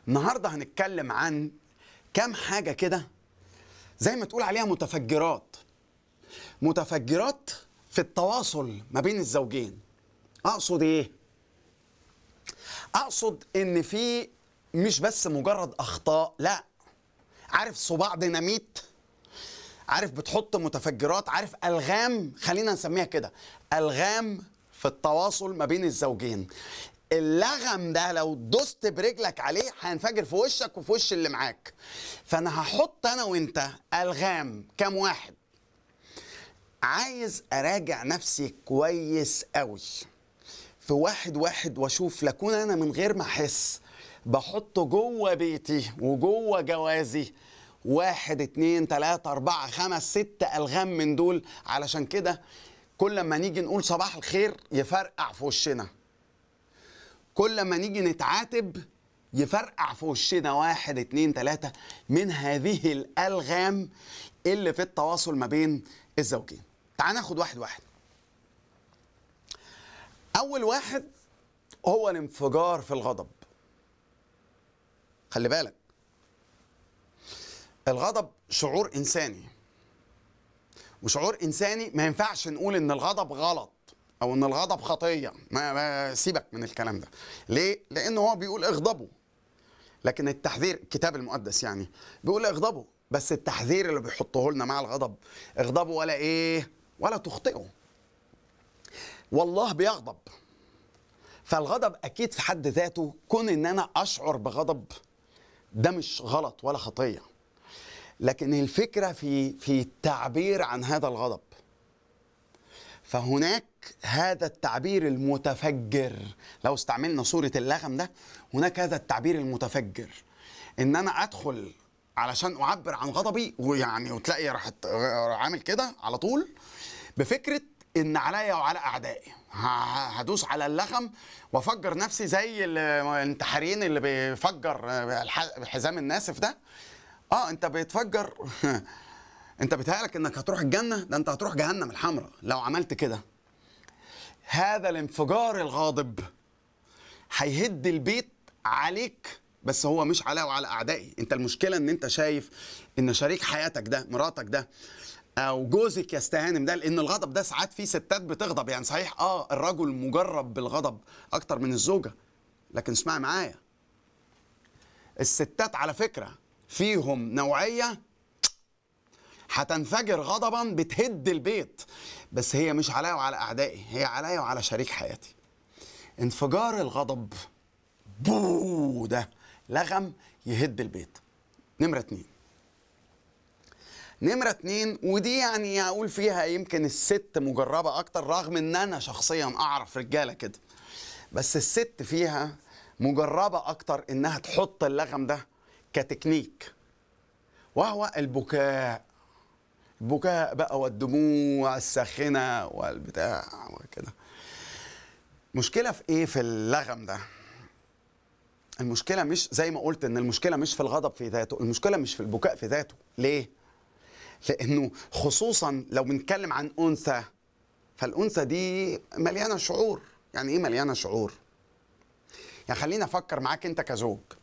النهارده هنتكلم عن كام حاجه كده زي ما تقول عليها متفجرات متفجرات في التواصل ما بين الزوجين اقصد ايه اقصد ان في مش بس مجرد اخطاء لا عارف صباع ديناميت عارف بتحط متفجرات عارف الغام خلينا نسميها كده الغام في التواصل ما بين الزوجين اللغم ده لو دوست برجلك عليه هينفجر في وشك وفي وش اللي معاك فانا هحط انا وانت الغام كام واحد عايز اراجع نفسي كويس قوي في واحد واحد واشوف لكون انا من غير ما احس بحطه جوه بيتي وجوه جوازي واحد اتنين تلاتة اربعة خمس ست الغام من دول علشان كده كل ما نيجي نقول صباح الخير يفرقع في وشنا كل ما نيجي نتعاتب يفرقع في وشنا واحد اتنين تلاتة من هذه الألغام اللي في التواصل ما بين الزوجين تعال ناخد واحد واحد أول واحد هو الانفجار في الغضب خلي بالك الغضب شعور إنساني وشعور إنساني ما ينفعش نقول إن الغضب غلط او ان الغضب خطيه ما, ما سيبك من الكلام ده ليه لان هو بيقول اغضبوا لكن التحذير الكتاب المقدس يعني بيقول اغضبوا بس التحذير اللي بيحطه لنا مع الغضب اغضبوا ولا ايه ولا تخطئوا والله بيغضب فالغضب اكيد في حد ذاته كون ان انا اشعر بغضب ده مش غلط ولا خطيه لكن الفكره في في التعبير عن هذا الغضب فهناك هذا التعبير المتفجر لو استعملنا صورة اللغم ده هناك هذا التعبير المتفجر ان انا ادخل علشان اعبر عن غضبي ويعني وتلاقي راحت عامل كده على طول بفكرة ان عليا وعلى اعدائي هدوس على اللغم وافجر نفسي زي الانتحاريين اللي بيفجر حزام الناسف ده اه انت بتفجر انت بيتهيألك انك هتروح الجنه ده انت هتروح جهنم الحمراء لو عملت كده هذا الانفجار الغاضب هيهد البيت عليك بس هو مش عليا وعلى اعدائي انت المشكله ان انت شايف ان شريك حياتك ده مراتك ده او جوزك يستهانم ده لان الغضب ده ساعات في ستات بتغضب يعني صحيح اه الرجل مجرب بالغضب اكتر من الزوجه لكن اسمعي معايا الستات على فكره فيهم نوعيه هتنفجر غضبا بتهد البيت بس هي مش عليا وعلى اعدائي هي عليا وعلى شريك حياتي انفجار الغضب بو ده لغم يهد البيت نمرة اتنين نمرة اتنين ودي يعني اقول فيها يمكن الست مجربة اكتر رغم ان انا شخصيا اعرف رجالة كده بس الست فيها مجربة اكتر انها تحط اللغم ده كتكنيك وهو البكاء البكاء بقى والدموع الساخنة والبتاع وكده مشكلة في ايه في اللغم ده المشكلة مش زي ما قلت ان المشكلة مش في الغضب في ذاته المشكلة مش في البكاء في ذاته ليه لانه خصوصا لو بنتكلم عن انثى فالانثى دي مليانة شعور يعني ايه مليانة شعور يعني خليني افكر معاك انت كزوج